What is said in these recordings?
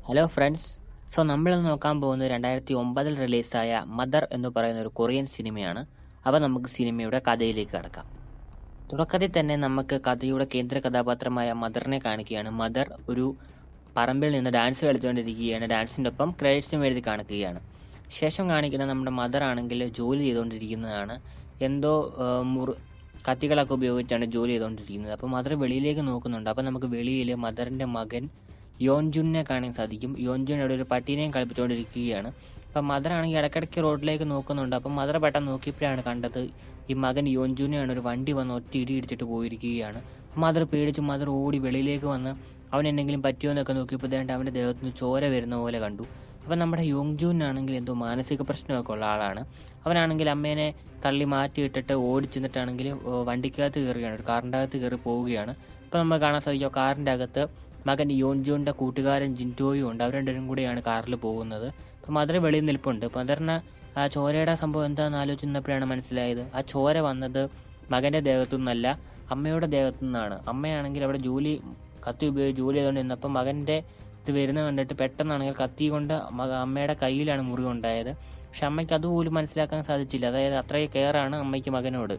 hello friends so നമ്മളിന്ന് നോക്കാൻ പോകുന്നത് രണ്ടായിരത്തി ഒമ്പതിൽ റിലീസായ മദർ എന്ന് പറയുന്ന ഒരു കൊറിയൻ സിനിമയാണ് അപ്പോൾ നമുക്ക് സിനിമയുടെ കഥയിലേക്ക് കടക്കാം തുടക്കത്തിൽ തന്നെ നമുക്ക് കഥയുടെ കേന്ദ്ര കഥാപാത്രമായ മദറിനെ കാണിക്കുകയാണ് മദർ ഒരു പറമ്പിൽ നിന്ന് ഡാൻസ് കളിച്ചുകൊണ്ടിരിക്കുകയാണ് ഡാൻസിൻ്റെ ഒപ്പം ക്രെഡിറ്റ്സും എഴുതി കാണിക്കുകയാണ് ശേഷം കാണിക്കുന്ന നമ്മുടെ മദർ ആണെങ്കിൽ ജോലി ചെയ്തുകൊണ്ടിരിക്കുന്നതാണ് എന്തോ ആ, മുറി കത്തികളൊക്കെ ഉപയോഗിച്ചാണ് ജോലി ചെയ്തുകൊണ്ടിരിക്കുന്നത് അപ്പോൾ മദർ വെളിയിലേക്ക് നോക്കുന്നുണ്ട് അപ്പോൾ നമുക്ക് വെളിയിൽ മദറിൻ്റെ മകൻ യോൻജുനെ കാണാൻ സാധിക്കും യോൻജുൻ അവിടെ ഒരു പട്ടീനെയും കളിപ്പിച്ചുകൊണ്ടിരിക്കുകയാണ് അപ്പം മദർ ആണെങ്കിൽ ഇടയ്ക്കിടയ്ക്ക് റോഡിലേക്ക് നോക്കുന്നുണ്ട് അപ്പം മദർ പെട്ടെന്ന് നോക്കിയപ്പോഴാണ് കണ്ടത് ഈ മകൻ യോൻജുനെയാണ് ഒരു വണ്ടി വന്ന് ഒറ്റ ഇടി ഇടിച്ചിട്ട് പോയിരിക്കുകയാണ് മദർ പേടിച്ച് മദർ ഓടി വെളിയിലേക്ക് വന്ന് അവൻ എന്തെങ്കിലും പറ്റിയോ എന്നൊക്കെ നോക്കിയപ്പോൾ ദേണ്ട അവൻ്റെ ദേഹത്ത് നിന്ന് ചോര വരുന്ന പോലെ കണ്ടു അപ്പം നമ്മുടെ യോങ്ജൂനാണെങ്കിൽ എന്തോ മാനസിക പ്രശ്നമൊക്കെ ഉള്ള ആളാണ് അവനാണെങ്കിൽ അമ്മേനെ തള്ളി മാറ്റിയിട്ടിട്ട് ഓടിച്ചെന്നിട്ടാണെങ്കിൽ വണ്ടിക്കകത്ത് കയറുകയാണ് ഒരു കാറിൻ്റെ അകത്ത് കയറി പോവുകയാണ് അപ്പം നമ്മൾ കാണാൻ സാധിക്കും ആ കാറിൻ്റെ അകത്ത് മകൻ യോൻജോൻ്റെ കൂട്ടുകാരൻ ജിൻറ്റോയും ഉണ്ട് അവർ രണ്ടുപേരും കൂടിയാണ് കാറിൽ പോകുന്നത് അപ്പം മദർ വെളിയിൽ നിൽപ്പുണ്ട് മദറിന് ആ ചോരയുടെ സംഭവം എന്താണെന്ന് ആലോചിച്ചപ്പോഴാണ് മനസ്സിലായത് ആ ചോര വന്നത് മകൻ്റെ ദേഹത്തു നിന്നല്ല അമ്മയുടെ ദേഹത്തു നിന്നാണ് അമ്മയാണെങ്കിൽ അവിടെ ജോലി കത്തി ഉപയോഗിച്ച് ജോലി ചെയ്തുകൊണ്ട് നിന്നപ്പം മകൻ്റെ ഇത് വരുന്നത് കണ്ടിട്ട് പെട്ടെന്നാണെങ്കിൽ കത്തി കൊണ്ട് മക അമ്മയുടെ കയ്യിലാണ് മുറിവ് ഉണ്ടായത് പക്ഷെ അമ്മയ്ക്ക് അതുപോലും മനസ്സിലാക്കാൻ സാധിച്ചില്ല അതായത് അത്രയും കെയറാണ് അമ്മയ്ക്ക് മകനോട്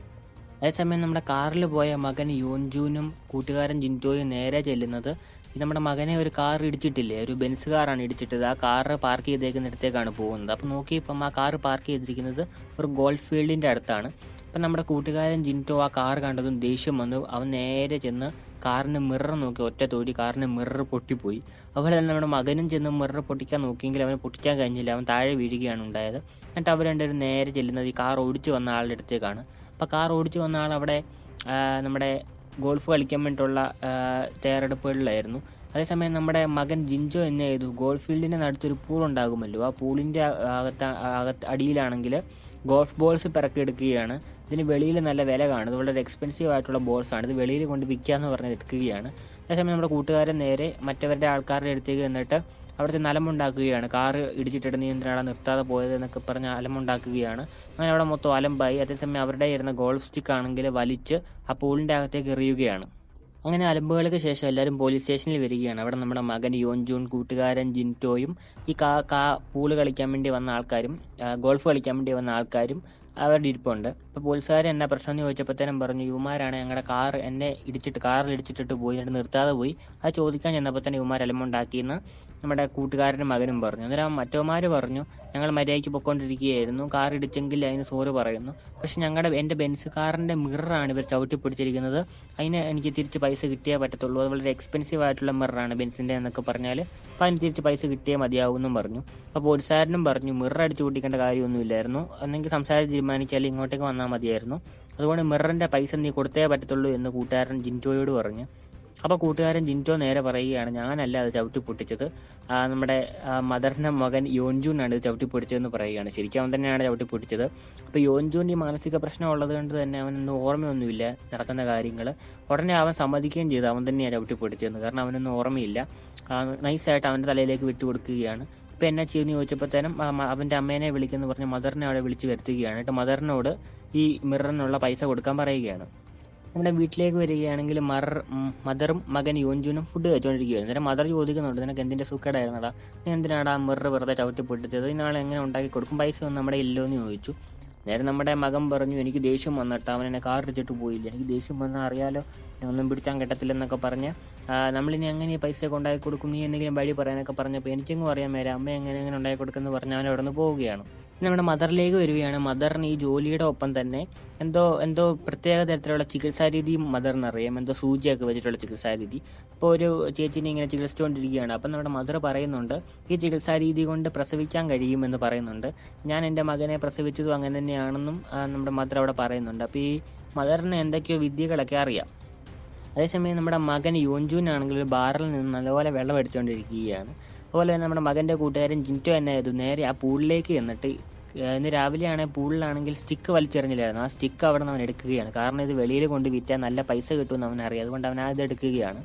അതേസമയം നമ്മുടെ കാറിൽ പോയ മകൻ യോൻജൂനും കൂട്ടുകാരൻ ജിൻറ്റോയും നേരെ ചെല്ലുന്നത് ഈ നമ്മുടെ മകനെ ഒരു കാർ ഇടിച്ചിട്ടില്ലേ ഒരു ബെൻസ് കാറാണ് ഇടിച്ചിട്ടത് ആ കാറ് പാർക്ക് ചെയ്തേക്കുന്നിടത്തേക്കാണ് പോകുന്നത് അപ്പം നോക്കി ഇപ്പം ആ കാറ് പാർക്ക് ചെയ്തിരിക്കുന്നത് ഒരു ഗോൾഫ് ഫീൽഡിൻ്റെ അടുത്താണ് അപ്പം നമ്മുടെ കൂട്ടുകാരൻ ജിൻറ്റോ ആ കാർ കണ്ടതും ദേഷ്യം വന്നു അവൻ നേരെ ചെന്ന് കാറിന് മിറർ നോക്കി ഒറ്റ തോടി കാറിന് മിറർ പൊട്ടിപ്പോയി അതുപോലെ തന്നെ നമ്മുടെ മകനും ചെന്ന് മിറർ പൊട്ടിക്കാൻ നോക്കിയെങ്കിൽ അവന് പൊട്ടിക്കാൻ കഴിഞ്ഞില്ല അവൻ താഴെ വീഴുകയാണ് ഉണ്ടായത് എന്നിട്ട് അവർ രണ്ടുപേരും നേരെ ചെല്ലുന്നത് ഈ കാർ ഓടിച്ചു വന്ന ആളുടെ അടുത്തേക്കാണ് അപ്പോൾ കാർ ഓടിച്ചു വന്ന ആൾ അവിടെ ആ, നമ്മുടെ ഗോൾഫ് കളിക്കാൻ വേണ്ടിയിട്ടുള്ള ആ, തയ്യാറെടുപ്പുകളിലായിരുന്നു അതേസമയം നമ്മുടെ മകൻ ജിൻജോ എന്നെ ചെയ്തു ഗോൾഫ് ഫീൽഡിൻ്റെ നടുത്തൊരു പൂൾ ഉണ്ടാകുമല്ലോ ആ പൂളിൻ്റെ അകത്ത് അകത്ത് അടിയിലാണെങ്കിൽ ഗോൾഫ് ബോൾസ് പിറക്കിയെടുക്കുകയാണ് ഇതിന് വെളിയിൽ നല്ല വില കാണും ഇത് വളരെ എക്സ്പെൻസീവ് ആയിട്ടുള്ള ബോൾസ് ആണ് ഇത് വെളിയിൽ കൊണ്ട് വിൽക്കാന്ന് പറഞ്ഞ് എടുക്കുകയാണ് അതേസമയം നമ്മുടെ കൂട്ടുകാരൻ നേരെ മറ്റവരുടെ ആൾക്കാരുടെ അടുത്തേക്ക് എന്നിട്ട് അവിടെ ചെന്ന് അലമുണ്ടാക്കുകയാണ് കാറ് ഇടിച്ചിട്ടിട്ട് നീ എന്തിനാണ് നിർത്താതെ പോയത് എന്നൊക്കെ പറഞ്ഞ് അലമുണ്ടാക്കുകയാണ് അങ്ങനെ അവിടെ മൊത്തം അലമ്പായി അതേസമയം അവരുടെ ഇരുന്ന ഗോൾഫ് സ്റ്റിക്ക് ആണെങ്കിൽ വലിച്ച് ആ പൂളിൻ്റെ അകത്തേക്ക് എറിയുകയാണ് അങ്ങനെ അലമ്പുകൾക്ക് ശേഷം എല്ലാവരും പോലീസ് സ്റ്റേഷനിൽ വരികയാണ് അവിടെ നമ്മുടെ മകൻ യോൻജൂൺ കൂട്ടുകാരൻ ജിൻറ്റോയും ഈ കാ കാ പൂള് കളിക്കാൻ വേണ്ടി വന്ന ആൾക്കാരും ആ, ഗോൾഫ് കളിക്കാൻ വേണ്ടി വന്ന ആൾക്കാരും അവരുടെ ഇരിപ്പുണ്ട് അപ്പോൾ പോലീസുകാർ എന്നാ പ്രശ്നം എന്ന് ചോദിച്ചപ്പോഴത്തേനും പറഞ്ഞു യുവമാരാണ് ഞങ്ങളുടെ കാർ എന്നെ ഇടിച്ചിട്ട് കാറിൽ ഇടിച്ചിട്ടിട്ട് പോയി എന്നിട്ട് നിർത്താതെ പോയി അത് ചോദിക്കാൻ ചെന്നപ്പോൾ തന്നെ യുവമാർ അലമുണ്ടാക്കിയെന്ന് നമ്മുടെ കൂട്ടുകാരൻ്റെ മകനും പറഞ്ഞു അന്നേരം മറ്റവന്മാർ പറഞ്ഞു ഞങ്ങൾ മര്യാദയ്ക്ക് പൊയ്ക്കൊണ്ടിരിക്കുകയായിരുന്നു കാർ ഇടിച്ചെങ്കിൽ അതിന് സോറി പറയുന്നു പക്ഷെ ഞങ്ങളുടെ എൻ്റെ ബെൻസ് കാറിൻ്റെ മിററാണ് ഇവർ ചവിട്ടി പിടിച്ചിരിക്കുന്നത് അതിന് എനിക്ക് തിരിച്ച് പൈസ കിട്ടിയേ പറ്റത്തുള്ളൂ അത് വളരെ എക്സ്പെൻസീവ് ആയിട്ടുള്ള മിററാണ് ബെൻസിൻ്റെ എന്നൊക്കെ പറഞ്ഞാൽ അപ്പോൾ അതിന് തിരിച്ച് പൈസ കിട്ടിയേ മതിയാവും എന്നും പറഞ്ഞു അപ്പോൾ പോലീസുകാരനും പറഞ്ഞു മിറർ അടിച്ചു പൊട്ടിക്കേണ്ട കാര്യമൊന്നുമില്ലായിരുന്നു എന്നെങ്കിൽ സംസാരിച്ച് തീരുമാനിച്ചാൽ ഇങ്ങോട്ടേക്ക് വന്നാൽ മതിയായിരുന്നു അതുകൊണ്ട് മിററിൻ്റെ പൈസ നീ കൊടുത്തേ പറ്റത്തുള്ളൂ എന്ന് കൂട്ടുകാരൻ ജിൻറ്റോയോട് പറഞ്ഞു അപ്പോൾ കൂട്ടുകാരൻ ജിൻറ്റോ നേരെ പറയുകയാണ് ഞാനല്ല അത് ചവിട്ടി പൊട്ടിച്ചത് ആ, നമ്മുടെ ആ, മദറിൻ്റെ മകൻ യോൻജൂനാണ് ഇത് ചവിട്ടി പൊട്ടിച്ചതെന്ന് പറയുകയാണ് ശരിക്കും അവൻ തന്നെയാണ് ചവിട്ടി പൊട്ടിച്ചത് അപ്പോൾ യോൻജൂൻ്റെ ഈ മാനസിക പ്രശ്നം ഉള്ളത് കൊണ്ട് തന്നെ അവനൊന്നും ഓർമ്മയൊന്നുമില്ല നടക്കുന്ന കാര്യങ്ങൾ ഉടനെ അവൻ സമ്മതിക്കുകയും ചെയ്തു അവൻ തന്നെയാണ് ചവിട്ടി പൊട്ടിച്ചതെന്ന് കാരണം അവനൊന്നും ഓർമ്മയില്ല ആ, നൈസായിട്ട് അവൻ്റെ തലയിലേക്ക് വിട്ടുകൊടുക്കുകയാണ് ഇപ്പം എന്നാ ചെയ്യുമെന്ന് ചോദിച്ചപ്പോഴത്തേനും ആ, മ- അവൻ്റെ അമ്മേനെ വിളിക്കുന്നു പറഞ്ഞ് മദറിനെ അവിടെ വിളിച്ച് വരുത്തുകയാണ് എന്നിട്ട് മദറിനോട് ഈ മിററിനുള്ള പൈസ കൊടുക്കാൻ പറയുകയാണ് നമ്മുടെ വീട്ടിലേക്ക് വരികയാണെങ്കിൽ മർ ഉം, മദറും മകൻ യോൻജുനും ഫുഡ് കഴിച്ചുകൊണ്ടിരിക്കുകയായിരുന്നു അന്നേരം മദർ ചോദിക്കുന്നുണ്ട് നിനക്ക് എന്തിൻ്റെ സുഖടായിരുന്നടാ നീ എന്തിനാടാ മിറർ വെറുതെ ചവിട്ടി പൊട്ടിച്ചത് ഇന്നാളെ എങ്ങനെ ഉണ്ടാക്കി കൊടുക്കും പൈസ ഒന്നും നമ്മുടെ ഇല്ലോ എന്ന് ചോദിച്ചു നേരെ നമ്മുടെ മകൻ പറഞ്ഞു എനിക്ക് ദേഷ്യം വന്നിട്ട് അവൻ എന്നെ കാർ ഇടിച്ചിട്ട് പോയില്ല എനിക്ക് ദേഷ്യം വന്നാൽ അറിയാലോ എന്നെ ഒന്നും പിടിക്കാൻ കിട്ടത്തില്ലെന്നൊക്കെ പറഞ്ഞ് ആ, നമ്മളിനി എങ്ങനെ ഈ പൈസ ഒക്കെ ഉണ്ടാക്കി കൊടുക്കും നീ എന്തെങ്കിലും വഴി പറയാനൊക്കെ പറഞ്ഞപ്പോൾ എനിക്കെങ്ങും അറിയാൻ മേലെ അമ്മ എങ്ങനെ എങ്ങനെ ഉണ്ടാക്കി കൊടുക്കുമെന്ന് പറഞ്ഞ് അവൻ അവിടെ നിന്ന് പോവുകയാണ് ഇനി നമ്മുടെ മദറിലേക്ക് വരികയാണ് മദറിന് ഈ ജോലിയുടെ ഒപ്പം തന്നെ എന്തോ എന്തോ പ്രത്യേക തരത്തിലുള്ള ചികിത്സാ രീതി മദറിന് അറിയാം എന്തോ സൂചിയൊക്കെ വെച്ചിട്ടുള്ള ചികിത്സാ രീതി അപ്പോൾ ഒരു ചേച്ചിനെ ഇങ്ങനെ ചികിത്സിച്ചുകൊണ്ടിരിക്കുകയാണ് അപ്പം നമ്മുടെ മദർ പറയുന്നുണ്ട് ഈ ചികിത്സാ രീതി കൊണ്ട് പ്രസവിക്കാൻ കഴിയുമെന്ന് പറയുന്നുണ്ട് ഞാൻ എൻ്റെ മകനെ പ്രസവിച്ചതും അങ്ങനെ തന്നെയാണെന്നും ആ, നമ്മുടെ മദർ അവിടെ പറയുന്നുണ്ട് അപ്പോൾ ഈ മദറിന് എന്തൊക്കെയോ വിദ്യകളൊക്കെ അറിയാം അതേസമയം നമ്മുടെ മകൻ യോൻജൂനാണെങ്കിൽ ഒരു ബാറിൽ നിന്ന് നല്ലപോലെ വെള്ളം അടിച്ചുകൊണ്ടിരിക്കുകയാണ് അതുപോലെ തന്നെ നമ്മുടെ മകൻ്റെ കൂട്ടുകാരൻ ജിൻറ്റോ എന്നെ ചെയ്തു നേരെ ആ പൂളിലേക്ക് ചെന്നിട്ട് ഏഹ് ഇന്ന് രാവിലെയാണെങ്കിൽ പൂളിലാണെങ്കിൽ സ്റ്റിക്ക് വലിച്ചെറിഞ്ഞില്ലായിരുന്നു ആ സ്റ്റിക്ക് അവിടെ നിന്ന് അവൻ എടുക്കുകയാണ് കാരണം ഇത് വെളിയിൽ കൊണ്ട് വിറ്റാൽ നല്ല പൈസ കിട്ടുമെന്ന് അവൻ അറിയാം അതുകൊണ്ട് അവൻ അത് എടുക്കുകയാണ്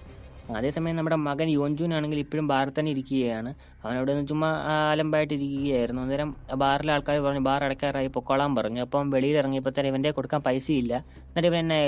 അതേസമയം നമ്മുടെ മകൻ യോൻജൂൻ ആണെങ്കിൽ ഇപ്പോഴും ബാറിൽ തന്നെ ഇരിക്കുകയാണ് അവൻ അവിടെ നിന്ന് ചുമ്മാ ആ, അലമ്പായിട്ട് ഇരിക്കുകയായിരുന്നു അന്നേരം ബാറിലെ ആൾക്കാർ പറഞ്ഞു ബാർ അടയ്ക്കാറായി പൊക്കോളാൻ പറഞ്ഞു അപ്പം അവൻ വെളിയിൽ ഇറങ്ങിയപ്പോൾ തന്നെ ഇവൻ്റെ കൊടുക്കാൻ പൈസയില്ല എന്നിട്ട് ഇവൻ എന്നാ ചെയ്തു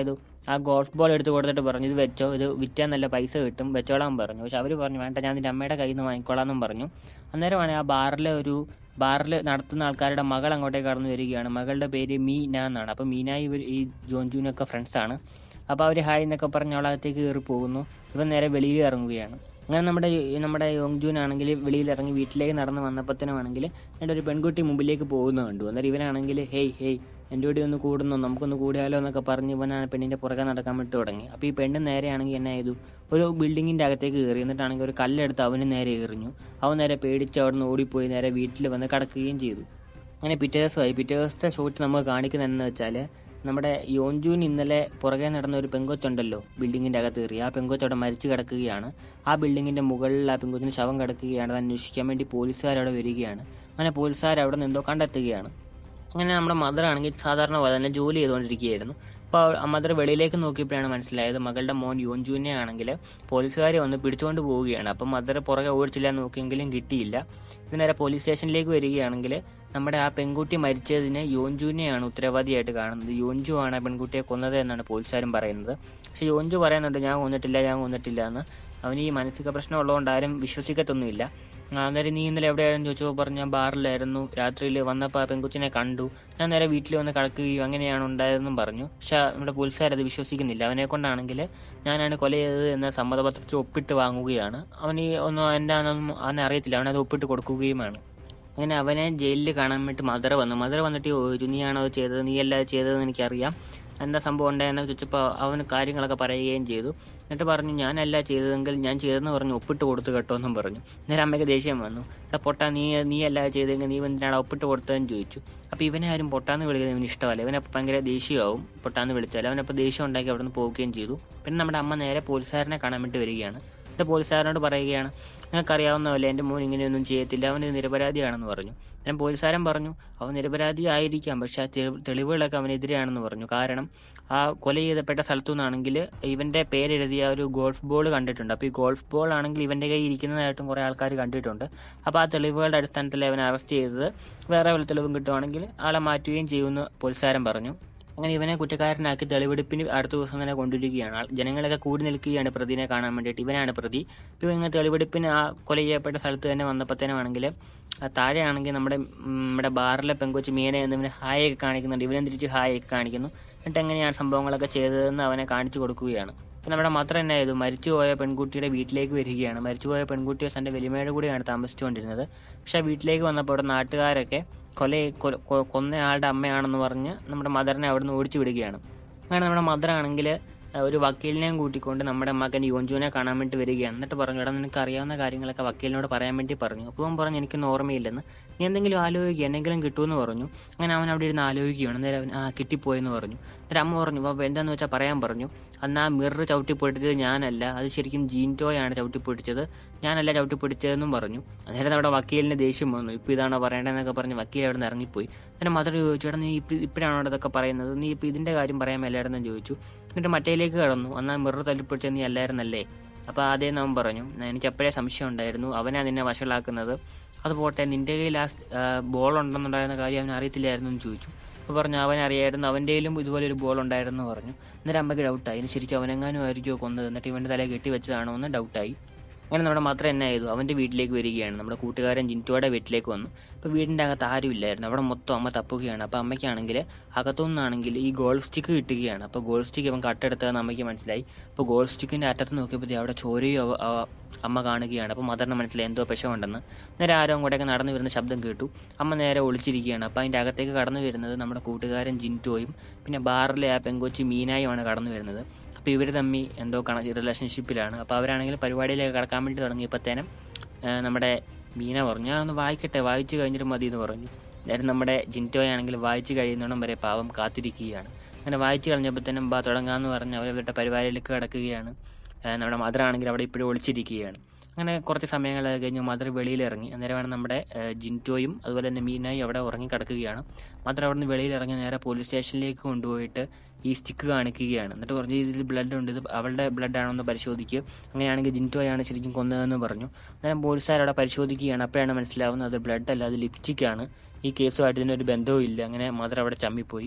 ആ ഗോൾഫ് ബോൾ എടുത്ത് കൊടുത്തിട്ട് പറഞ്ഞു ഇത് വെച്ചോ ഇത് വിറ്റാൽ നല്ല പൈസ കിട്ടും വെച്ചോളാൻ പറഞ്ഞു പക്ഷെ അവർ പറഞ്ഞു വേണ്ട ഞാൻ നിന്റെ അമ്മയുടെ കയ്യിൽ നിന്ന് വാങ്ങിക്കോളാമെന്നും പറഞ്ഞു അന്നേരമാണ് ആ ബാറിലെ ഒരു ബാറിൽ നടത്തുന്ന ആൾക്കാരുടെ മകൾ അങ്ങോട്ടേക്ക് കടന്നു വരികയാണ് മകളുടെ പേര് മീന എന്നാണ് അപ്പോൾ മീനായി ഇവർ ഈ ജോൺജൂനൊക്കെ ഫ്രണ്ട്സാണ് അപ്പോൾ അവർ ഹായ് എന്നൊക്കെ പറഞ്ഞ് അവളകത്തേക്ക് കയറി പോകുന്നു ഇവൻ നേരെ വെളിയിൽ ഇറങ്ങുകയാണ് അങ്ങനെ നമ്മുടെ ഈ- നമ്മുടെ യോങ്ജൂൻ ആണെങ്കിൽ വെളിയിൽ ഇറങ്ങി വീട്ടിലേക്ക് നടന്ന് വന്നപ്പോഴത്തേനാണെങ്കിൽ എൻ്റെ ഒരു പെൺകുട്ടി മുമ്പിലേക്ക് പോകുന്നത് കണ്ടു അന്നേരം ഇവനാണെങ്കിൽ ഹേയ് ഹേയ് എൻ്റെ കൂടി ഒന്ന് കൂടുന്നു നമുക്കൊന്ന് കൂടിയാലോ എന്നൊക്കെ പറഞ്ഞ് ഇവനാണ് പെണ്ണിൻ്റെ പുറകെ നടക്കാൻ വിട്ട് തുടങ്ങി അപ്പോൾ ഈ പെണ്ണ് നേരെയാണെങ്കിൽ എന്നെ ചെയ്തു ഒരു ബിൽഡിങ്ങിൻ്റെ അകത്തേക്ക് കയറി എന്നിട്ടാണെങ്കിൽ ഒരു കല്ലെടുത്ത് അവന് നേരെ എറിഞ്ഞു അവൻ നേരെ പേടിച്ച് അവിടെ നിന്ന് ഓടിപ്പോയി നേരെ വീട്ടിൽ വന്ന് കിടക്കുകയും ചെയ്തു അങ്ങനെ പിറ്റേ ദിവസമായി പിറ്റേ ദിവസത്തെ ഷോട്ട് നമുക്ക് കാണിക്കുന്നതെന്ന് വെച്ചാൽ നമ്മുടെ യോൻജൂൻ ഇന്നലെ പുറകെ നടന്ന ഒരു പെങ്കൊച്ചുണ്ടല്ലോ ബിൽഡിങ്ങിൻ്റെ അകത്ത് കയറി ആ പെങ്കൊച്ച് അവിടെ മരിച്ചു കിടക്കുകയാണ് ആ ബിൽഡിങ്ങിൻ്റെ മുകളിൽ ആ പെങ്കൊച്ചിന് ശവം കിടക്കുകയാണ് അത് അന്വേഷിക്കാൻ വേണ്ടി പോലീസുകാരവിടെ വരികയാണ് അങ്ങനെ പോലീസുകാർ അവിടെ നിന്ന് എന്തോ കണ്ടെത്തുകയാണ് അങ്ങനെ നമ്മുടെ മദർ ആണെങ്കിൽ സാധാരണ പോലെ തന്നെ ജോലി ചെയ്തുകൊണ്ടിരിക്കുകയായിരുന്നു അപ്പോൾ ആ മദർ വെളിയിലേക്ക് നോക്കിയപ്പോഴാണ് മനസ്സിലായത് മകളുടെ മോൻ യോൻജുവിനെ ആണെങ്കിൽ പോലീസുകാർ വന്ന് പിടിച്ചുകൊണ്ട് പോവുകയാണ് അപ്പം മദർ പുറകെ ഓടിച്ചില്ല നോക്കിയെങ്കിലും കിട്ടിയില്ല ഇത് നേരെ പോലീസ് സ്റ്റേഷനിലേക്ക് വരികയാണെങ്കിൽ നമ്മുടെ ആ പെൺകുട്ടി മരിച്ചതിന് യോൻജുവിനെയാണ് ഉത്തരവാദിയായിട്ട് കാണുന്നത് യോൻജു ആണ് ആ പെൺകുട്ടിയെ കൊന്നത് എന്നാണ് പോലീസുകാരും പറയുന്നത് പക്ഷെ യോൻജു പറയുന്നുണ്ട് ഞാൻ കൊന്നിട്ടില്ല ഞാൻ കൊന്നിട്ടില്ല എന്ന് അവന് ഈ മാനസിക പ്രശ്നം ഉള്ളതുകൊണ്ട് ആരും വിശ്വസിക്കത്തൊന്നുമില്ല ആ, അന്നേരം നീ ഇന്നലെ എവിടെയായിരുന്നു ചോദിച്ചപ്പോൾ പറഞ്ഞു ഞാൻ ബാറിലായിരുന്നു രാത്രിയിൽ വന്നപ്പോൾ ആ പെൺകൊച്ചിനെ കണ്ടു ഞാൻ നേരെ വീട്ടിൽ വന്ന് കിടക്കുകയും അങ്ങനെയാണ് ഉണ്ടായതെന്നും പറഞ്ഞു പക്ഷെ നമ്മുടെ പോലീസുകാരത് വിശ്വസിക്കുന്നില്ല അവനെ കൊണ്ടാണെങ്കിൽ ഞാനാണ് കൊല ചെയ്തത് എന്ന സമ്മതപത്രത്തിൽ ഒപ്പിട്ട് വാങ്ങുകയാണ് അവന് ഈ ഒന്നും എൻ്റെ അതൊന്നും അവനെ അറിയത്തില്ല അവനത് ഒപ്പിട്ട് കൊടുക്കുകയുമാണ് അങ്ങനെ അവനെ ജയിലിൽ കാണാൻ വേണ്ടി മദർ വന്നു മദർ വന്നിട്ട് ചോദിച്ചു നീയാണോ അത് ചെയ്തത് നീയല്ല അത് ചെയ്തതെന്ന് എനിക്കറിയാം എന്താ സംഭവം ഉണ്ടായെന്ന് ചോദിച്ചപ്പോൾ അവന് കാര്യങ്ങളൊക്കെ പറയുകയും ചെയ്തു എന്നിട്ട് പറഞ്ഞു ഞാനല്ല ചെയ്തതെങ്കിൽ ഞാൻ ചെയ്തെന്ന് പറഞ്ഞു ഒപ്പിട്ട് കൊടുത്തു കേട്ടോ എന്നും പറഞ്ഞു നേരെ അമ്മയ്ക്ക് ദേഷ്യം വന്നു എടാ പൊട്ടാ നീ നീ അല്ല ചെയ്തെങ്കിൽ നീ എന്തിനാണ് ഒപ്പിട്ട് കൊടുത്തതെന്ന് ചോദിച്ചു അപ്പോൾ ഇവനെ ആരും പൊട്ടാന്ന് വിളിക്കുന്നത് ഇവന് ഇഷ്ടമല്ല ഇവനപ്പോൾ ഭയങ്കര ദേഷ്യമാവും പൊട്ടാന്ന് വിളിച്ചാൽ അവനപ്പോൾ ദേഷ്യം ഉണ്ടാക്കി അവിടെ നിന്ന് പോവുകയും ചെയ്തു പിന്നെ നമ്മുടെ അമ്മ നേരെ പോലീസുകാരനെ കാണാൻ വേണ്ടി വരികയാണ് എന്നിട്ട് പോലീസുകാരനോട് പറയുകയാണ് നിങ്ങൾക്കറിയാവുന്നതല്ലേ എൻ്റെ മോൻ ഇങ്ങനെയൊന്നും ചെയ്യത്തില്ല അവന് നിരപരാധിയാണെന്ന് പറഞ്ഞു ഞാൻ പോലീസുകാരൻ പറഞ്ഞു അവൻ നിരപരാധി ആയിരിക്കാം പക്ഷെ ആ തെളി- തെളിവുകളൊക്കെ അവനെതിരെയാണെന്ന് പറഞ്ഞു കാരണം ആ കൊല ചെയ്തപ്പെട്ട സ്ഥലത്തു നിന്നാണെങ്കിൽ ഇവന്റെ പേരെഴുതിയ ഒരു ഗോൾഫ് ബോൾ കണ്ടിട്ടുണ്ട് അപ്പോൾ ഈ ഗോൾഫ് ബോൾ ആണെങ്കിൽ ഇവന്റെ കയ്യിൽ ഇരിക്കുന്നതായിട്ടും കുറേ ആൾക്കാർ കണ്ടിട്ടുണ്ട് അപ്പോൾ ആ തെളിവുകളുടെ അടിസ്ഥാനത്തിൽ അവനെ അറസ്റ്റ് ചെയ്തത് വേറെ വല്ല തെളിവും കിട്ടുവാണെങ്കിൽ ആളെ മാറ്റുകയും ചെയ്യുമെന്ന് പോലീസുകാരൻ പറഞ്ഞു അങ്ങനെ ഇവനെ കുറ്റക്കാരനാക്കി തെളിവെടുപ്പിന് അടുത്ത ദിവസം തന്നെ കൊണ്ടുവരികയാണ് ആൾ- ജനങ്ങളൊക്കെ കൂടി നിൽക്കുകയാണ് പ്രതിനെ കാണാൻ വേണ്ടിയിട്ട് ഇവനാണ് പ്രതി ഇപ്പോൾ ഇങ്ങനെ തെളിവെടുപ്പിന് ആ കൊല ചെയ്യപ്പെട്ട സ്ഥലത്ത് തന്നെ വന്നപ്പോഴത്തേനാണെങ്കിൽ താഴെയാണെങ്കിൽ നമ്മുടെ ഉം, നമ്മുടെ ബാറിലെ പെങ്കൊച്ച് മീനെ എന്നിവന് ഹായ് ഒക്കെ കാണിക്കുന്നുണ്ട് ഇവനെ തിരിച്ച് ഹായ് ഒക്കെ കാണിക്കുന്നു എന്നിട്ട് എങ്ങനെയാണ് സംഭവങ്ങളൊക്കെ ചെയ്തതെന്ന് അവനെ കാണിച്ചു കൊടുക്കുകയാണ് ഇപ്പം നമ്മുടെ മാത്രം തന്നെ ഇത് മരിച്ചുപോയ പെൺകുട്ടിയുടെ വീട്ടിലേക്ക് വരികയാണ് മരിച്ചുപോയ പെൺകുട്ടി തൻ്റെ വലിമയുടെ കൂടെയാണ് താമസിച്ചുകൊണ്ടിരുന്നത് പക്ഷേ ആ വീട്ടിലേക്ക് വന്നപ്പോൾ അവിടെ നാട്ടുകാരൊക്കെ കൊല കൊ- കൊ- കൊന്നയാളുടെ അമ്മയാണെന്ന് പറഞ്ഞ് നമ്മുടെ മദറിനെ അവിടുന്ന് ഓടിച്ചു വിടുകയാണ് അങ്ങനെ നമ്മുടെ മദർ ആണെങ്കിൽ ഒരു വക്കീലിനെയും കൂട്ടിക്കൊണ്ട് നമ്മുടെ മകൻ യോഞ്ചുവിനെ കാണാൻ വേണ്ടി വരികയാണ് എന്നിട്ട് പറഞ്ഞു എടാ നിനക്ക് അറിയാവുന്ന കാര്യങ്ങളൊക്കെ വക്കീലിനോട് പറയാൻ വേണ്ടി പറഞ്ഞു അപ്പോൾ അവൻ പറഞ്ഞു എനിക്കൊന്നും ഓർമ്മയില്ലെന്ന് നീ എന്തെങ്കിലും ആലോചിക്കുക എന്തെങ്കിലും കിട്ടുമെന്ന് പറഞ്ഞു അങ്ങനെ അവൻ അവിടെ ഇരുന്ന് ആലോചിക്കുകയാണ് നേരെ അവൻ ആ കിട്ടിപ്പോയെന്ന് പറഞ്ഞു എന്നിട്ട് അമ്മ പറഞ്ഞു അപ്പോൾ എന്താണെന്ന് വെച്ചാൽ പറയാൻ പറഞ്ഞു അന്ന് ആ മിറർ ചവിട്ടി പൊട്ടിച്ചത് ഞാനല്ല അത് ശരിക്കും ജീൻറ്റോയാണ് ചവിട്ടി പൊട്ടിച്ചത് ഞാനല്ല ചവിട്ടി പൊട്ടിച്ചതെന്നും പറഞ്ഞു അന്നേരം നമ്മുടെ വക്കീലിന് ദേഷ്യം വന്നു ഇപ്പോൾ ഇതാണോ പറയേണ്ടതെന്നൊക്കെ പറഞ്ഞ് വക്കീൽ അവിടെ നിന്ന് ഇറങ്ങിപ്പോയി എന്നിട്ട് മദർ ചോദിച്ചു എടാ നീ ഇപ്പം ഇപ്പോഴാണോ ഇതൊക്കെ പറയുന്നത് നീ ഇപ്പോൾ ഇതിൻ്റെ കാര്യം പറയാൻ മേലായിരുന്നെന്ന് ചോദിച്ചു എന്നിട്ട് മറ്റേലേക്ക് കടന്നു അന്ന് ആ മിറർ തല്ലിപ്പൊടിച്ചത് നീ അല്ലായിരുന്നല്ലേ അപ്പോൾ ആദ്യം അവൻ പറഞ്ഞു എനിക്ക് അപ്പോഴേ സംശയം ഉണ്ടായിരുന്നു അവനാ നിന്നെ വഷളാക്കുന്നത് അത് പോട്ടെ നിന്റെ കയ്യിൽ ആ ബോൾ ഉണ്ടെന്നുണ്ടായിരുന്ന കാര്യം അവൻ അറിയത്തില്ലായിരുന്നു എന്ന് ചോദിച്ചു അപ്പോൾ പറഞ്ഞു അവൻ അറിയായിരുന്നു അവൻ്റെ കയ്യിലും ഇതുപോലെ ഒരു ബോൾ ഉണ്ടായിരുന്നു എന്ന് പറഞ്ഞു എന്നിട്ട് അമ്മയ്ക്ക് ഡൗട്ടായി ഇനി ശരിക്കും അവനെങ്ങാനും ആയിരിക്കുമോ കൊന്നത് എന്നിട്ട് ഇവൻ്റെ തലയിൽ കെട്ടി വെച്ചതാണോ എന്ന് ഡൗട്ടായി അങ്ങനെ നമ്മുടെ മാത്രം എന്നെ ചെയ്തു അവൻ്റെ വീട്ടിലേക്ക് വരികയാണ് നമ്മുടെ കൂട്ടുകാരൻ ജിൻറ്റോയുടെ വീട്ടിലേക്ക് വന്നു അപ്പോൾ വീടിൻ്റെ അകത്ത് ആരും ഇല്ലായിരുന്നു അവിടെ മൊത്തം അമ്മ തപ്പുകയാണ് അപ്പോൾ അമ്മയ്ക്കാണെങ്കിൽ അകത്തുനിന്നാണെങ്കിൽ ഈ ഗോൾഫ് സ്റ്റിക്ക് കിട്ടുകയാണ് അപ്പോൾ ഗോൾഫ് സ്റ്റിക്ക് അവൻ കട്ടെടുത്തതെന്ന് അമ്മയ്ക്ക് മനസ്സിലായി അപ്പോൾ ഗോൾഫ് സ്റ്റിക്കിൻ്റെ അറ്റത്ത് നോക്കിയപ്പോൾ അവിടെ ചോരയും അവ- അവ- അമ്മ കാണുകയാണ് അപ്പോൾ മദറിന് മനസ്സിലായി എന്തോ പെശമുണ്ടെന്ന് നേരെ ആരോ അങ്ങോട്ടേക്ക് നടന്നു വരുന്ന ശബ്ദം കേട്ടു അമ്മ നേരെ ഒളിച്ചിരിക്കുകയാണ് അപ്പോൾ അതിൻ്റെ അകത്തേക്ക് കടന്നു വരുന്നത് നമ്മുടെ കൂട്ടുകാരൻ ജിൻറ്റോയും പിന്നെ ബാറിലെ ആ പെങ്കൊച്ചി മീനായുമാണ് കടന്നു വരുന്നത് അപ്പോൾ ഇവർ തമ്മിൽ എന്തോ കണ റിലേഷൻഷിപ്പിലാണ് അപ്പോൾ അവരാണെങ്കിൽ പരിപാടിയിലേക്ക് കടക്കാൻ വേണ്ടി തുടങ്ങിയപ്പോഴത്തേനും ആ, നമ്മുടെ മീന പറഞ്ഞു ഞാൻ ഒന്ന് വായിക്കട്ടെ വായിച്ചു കഴിഞ്ഞിട്ട് മതി എന്ന് പറഞ്ഞു നേരം നമ്മുടെ ജിൻറ്റോയാണെങ്കിൽ വായിച്ചു കഴിയുന്നിടം വരെ പാവം കാത്തിരിക്കുകയാണ് അങ്ങനെ വായിച്ചു കഴിഞ്ഞപ്പോഴത്തേനും ബാ തുടങ്ങാമെന്ന് പറഞ്ഞ് അവരവരുടെ പരിപാടിയിലേക്ക് കിടക്കുകയാണ് ആ, നമ്മുടെ മദർ ആണെങ്കിൽ അവിടെ ഇപ്പോഴും ഒളിച്ചിരിക്കുകയാണ് അങ്ങനെ കുറച്ച് സമയങ്ങൾ കഴിഞ്ഞ് മദർ വെളിയിലിറങ്ങി അന്നേരമാണ് നമ്മുടെ ആ, ജിൻറ്റോയും അതുപോലെ തന്നെ മീനായും അവിടെ ഉറങ്ങി കിടക്കുകയാണ് മദർ അവിടെ നിന്ന് വെളിയിലിറങ്ങി നേരെ പോലീസ് സ്റ്റേഷനിലേക്ക് കൊണ്ടുപോയിട്ട് ഈ സ്റ്റിക്ക് കാണിക്കുകയാണ് എന്നിട്ട് പറഞ്ഞു ഇതിൽ ബ്ലഡ് ഉണ്ട് ഇത് അവളുടെ ബ്ലഡ് ആണോ എന്ന് പരിശോധിക്കുക അങ്ങനെയാണെങ്കിൽ ജിൻറ്റോയാണ് ശരിക്കും കൊന്നതെന്ന് പറഞ്ഞു അന്നേരം പോലീസുകാർ അവിടെ പരിശോധിക്കുകയാണ് അപ്പോഴാണ് മനസ്സിലാവുന്നത് അത് ബ്ലഡ് അല്ല അത് ലിപ്സ്റ്റിക്കാണ് ഈ കേസുമായിട്ട് ഇതിനൊരു ബന്ധവും ഇല്ല അങ്ങനെ മദർ അവിടെ ചമ്മിപ്പോയി